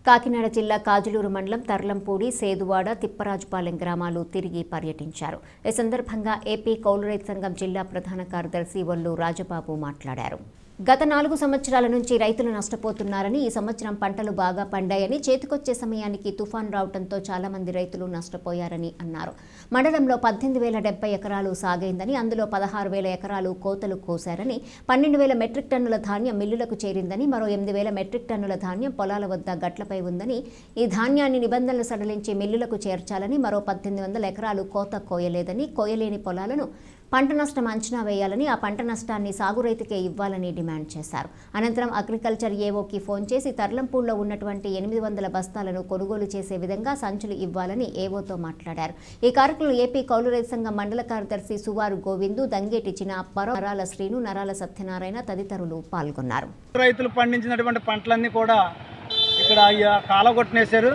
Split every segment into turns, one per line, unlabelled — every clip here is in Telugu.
కాకినాడ జిల్లా కాజులూరు మండలం తర్లంపూడి సేదువాడ తిప్పరాజుపాలెం గ్రామాలు తిరిగి పర్యటించారు ఈ సందర్భంగా ఏపీ కౌలు రైతు సంఘం జిల్లా ప్రధాన కార్యదర్శి వల్లు రాజబాబు మాట్లాడారు గత నాలుగు సంవత్సరాల నుంచి రైతులు నష్టపోతున్నారని ఈ సంవత్సరం పంటలు బాగా పండాయని చేతికొచ్చే సమయానికి తుఫాన్ రావడంతో చాలా మంది రైతులు నష్టపోయారని అన్నారు మండలంలో పద్దెనిమిది వేల డెబ్బై ఎకరాలు సాగైందని అందులో పదహారు వేల ఎకరాలు కోతలు కోశారని పన్నెండు వేల మెట్రిక్ టన్నుల ధాన్యం మిల్లులకు చేరిందని మరో ఎనిమిది వేల మెట్రిక్ టన్నుల ధాన్యం పొలాల వద్ద గట్లపై ఉందని ఈ ధాన్యాన్ని నిబంధనలు సడలించి మిల్లులకు చేర్చాలని మరో పద్దెనిమిది వందల ఎకరాలు కోత కోయలేదని కోయలేని పొలాలను పంట నష్టం అంచనా వేయాలని ఆ పంట నష్టాన్ని సాగు రైతుకే ఇవ్వాలని డిమాండ్ చేశారు అనంతరం అగ్రికల్చర్ ఏఓకి ఫోన్ చేసి తర్లంపూడిలో ఉన్నటువంటి ఎనిమిది వందల బస్తాలను కొనుగోలు చేసే విధంగా సంచులు ఇవ్వాలని ఏవోతో మాట్లాడారు ఈ కార్యక్రమంలో ఏపీ కౌలు రైతు సంఘం మండల కార్యదర్శి సువారు గోవిందు దంగేటి చిన్నప్పారావు నరాల శ్రీను నరాల సత్యనారాయణ తదితరులు పాల్గొన్నారు
రైతులు పండించినటువంటి పంటలన్నీ కూడా ఇక్కడ ఈ కాలగొట్టనేశారు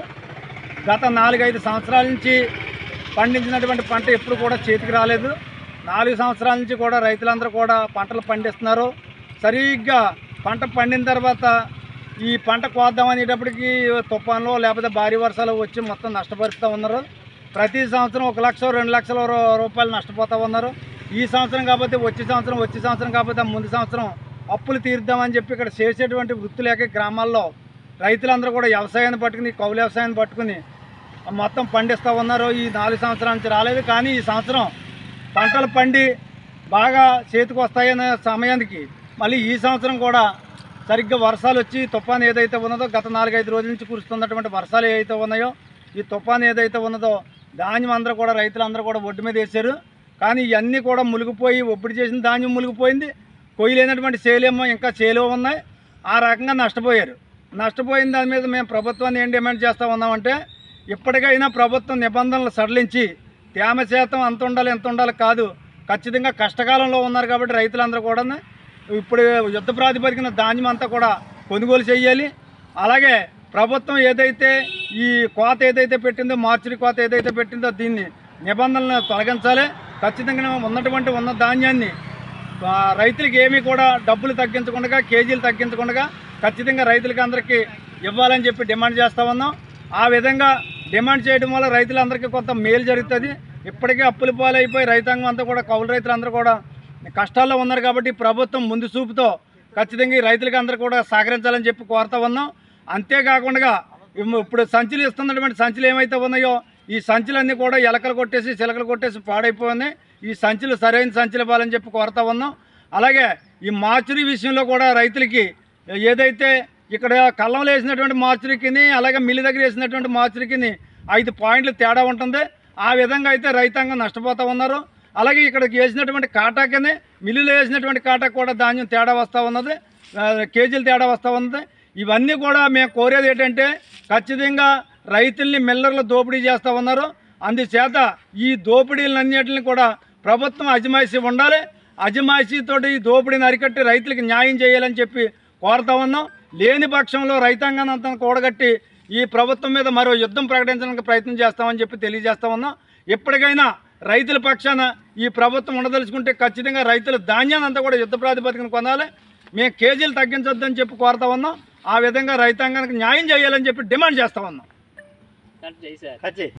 గత నాలుగైదు సంవత్సరాల నుంచి పండించినటువంటి పంట ఎప్పుడు కూడా చేతికి రాలేదు నాలుగు సంవత్సరాల నుంచి కూడా రైతులందరూ కూడా పంటలు పండిస్తున్నారు సరిగ్గా పంట పండిన తర్వాత ఈ పంట కోద్దాం అనేటప్పటికి తుఫాన్లు లేకపోతే భారీ వర్షాలు వచ్చి మొత్తం నష్టపరుస్తూ ఉన్నారు ప్రతి సంవత్సరం ఒక లక్ష రెండు లక్షల రూ- రూపాయలు నష్టపోతూ ఉన్నారు ఈ సంవత్సరం కాకపోతే వచ్చే సంవత్సరం వచ్చే సంవత్సరం కాకపోతే ముందు సంవత్సరం అప్పులు తీర్దామని చెప్పి ఇక్కడ చేసేటువంటి వృత్తి లేక గ్రామాల్లో రైతులందరూ కూడా వ్యవసాయాన్ని పట్టుకుని కౌలు వ్యవసాయాన్ని పట్టుకుని మొత్తం పండిస్తూ ఉన్నారు ఈ నాలుగు సంవత్సరాల నుంచి రాలేదు కానీ ఈ సంవత్సరం పంటలు పండి బాగా చేతికి వస్తాయనే సమయానికి మళ్ళీ ఈ సంవత్సరం కూడా సరిగ్గా వర్షాలు వచ్చి తుఫాన్ ఏదైతే ఉన్నదో గత నాలుగైదు రోజుల నుంచి కురుస్తున్నటువంటి వర్షాలు ఏవైతే ఉన్నాయో ఈ తుఫాన్ ఏదైతే ఉన్నదో ధాన్యం అందరూ కూడా రైతులందరూ కూడా ఒడ్డు మీద వేసారు కానీ ఇవన్నీ కూడా మునిగిపోయి ఒప్పుడు చేసిన ధాన్యం మునిగిపోయింది కొయ్యలేనటువంటి చేలేమో ఇంకా చేలో ఉన్నాయి ఆ రకంగా నష్టపోయారు నష్టపోయిన దాని మీద మేము ప్రభుత్వాన్ని ఏం డిమాండ్ చేస్తూ ఉన్నామంటే ఇప్పటికైనా ప్రభుత్వం నిబంధనలు సడలించి తేమ శాతం అంత ఉండాలి ఎంత ఉండాలి కాదు ఖచ్చితంగా కష్టకాలంలో ఉన్నారు కాబట్టి రైతులందరూ కూడా ఇప్పుడు యుద్ధ ప్రాతిపదికన ధాన్యం అంతా కూడా కొనుగోలు చేయాలి అలాగే ప్రభుత్వం ఏదైతే ఈ కోత ఏదైతే పెట్టిందో మార్చిడి కోత ఏదైతే పెట్టిందో దీన్ని నిబంధనలను తొలగించాలి ఖచ్చితంగా ఉన్నటువంటి ఉన్న ధాన్యాన్ని ఆ, రైతులకి ఏమీ కూడా డబ్బులు తగ్గించకుండా కేజీలు తగ్గించకుండా ఖచ్చితంగా రైతులకి అందరికీ ఇవ్వాలని చెప్పి డిమాండ్ చేస్తూ ఉన్నాం ఆ విధంగా డిమాండ్ చేయడం వల్ల రైతులందరికీ కొంత మేలు జరుగుతుంది ఇప్పటికే అప్పుల పాలైపోయి రైతాంగం అంతా కూడా కౌలు రైతులందరూ కూడా కష్టాల్లో ఉన్నారు కాబట్టి ప్రభుత్వం ముందు చూపుతో ఖచ్చితంగా ఈ రైతులకి అందరూ కూడా సహకరించాలని చెప్పి కోరుతా ఉన్నాం అంతేకాకుండా ఇమ్- ఇప్పుడు సంచులు ఇస్తున్నటువంటి సంచులు ఏమైతే ఉన్నాయో ఈ సంచులన్నీ కూడా ఎలకలు కొట్టేసి చిలకలు కొట్టేసి పాడైపోయినాయి ఈ సంచులు సరైన సంచులు ఇవ్వాలని చెప్పి కోరుతా ఉన్నాం అలాగే ఈ మార్చురీ విషయంలో కూడా రైతులకి ఏదైతే ఇక్కడ కళ్ళంలో వేసినటువంటి మార్చురీకి అలాగే మిల్లి దగ్గర వేసినటువంటి మార్చురీకి ఐదు పాయింట్లు తేడా ఉంటుంది ఆ విధంగా అయితే రైతాంగం నష్టపోతూ ఉన్నారు అలాగే ఇక్కడికి వేసినటువంటి కాటాకనే మిల్లులో వేసినటువంటి కాటాకు కూడా ధాన్యం తేడా వస్తూ ఉన్నది ఆ, కేజీలు తేడా వస్తూ ఉన్నది ఇవన్నీ కూడా మేము కోరేది ఏంటంటే ఖచ్చితంగా రైతుల్ని మిల్లర్లు దోపిడీ చేస్తూ ఉన్నారు అందుచేత ఈ దోపిడీలన్నింటిని కూడా ప్రభుత్వం అజమాయిషీ ఉండాలి అజమాయిషీతోటి ఈ దోపిడీని అరికట్టి రైతులకి న్యాయం చేయాలని చెప్పి కోరుతా ఉన్నాం లేని పక్షంలో రైతాంగాన్ని అంతా కూడగట్టి ఈ ప్రభుత్వం మీద మరో యుద్ధం ప్రకటించడానికి ప్రయత్నం చేస్తామని చెప్పి తెలియజేస్తా ఉన్నాం ఎప్పటికైనా రైతుల పక్షాన ఈ ప్రభుత్వం ఉండదలుచుకుంటే ఖచ్చితంగా రైతుల ధాన్యాన్ని అంతా కూడా యుద్ధ ప్రాతిపదికన కొనాలి మేము కేజీలు తగ్గించొద్దని చెప్పి కోరుతా ఉన్నాం ఆ విధంగా రైతాంగానికి న్యాయం చేయాలని చెప్పి డిమాండ్ చేస్తా ఉన్నాం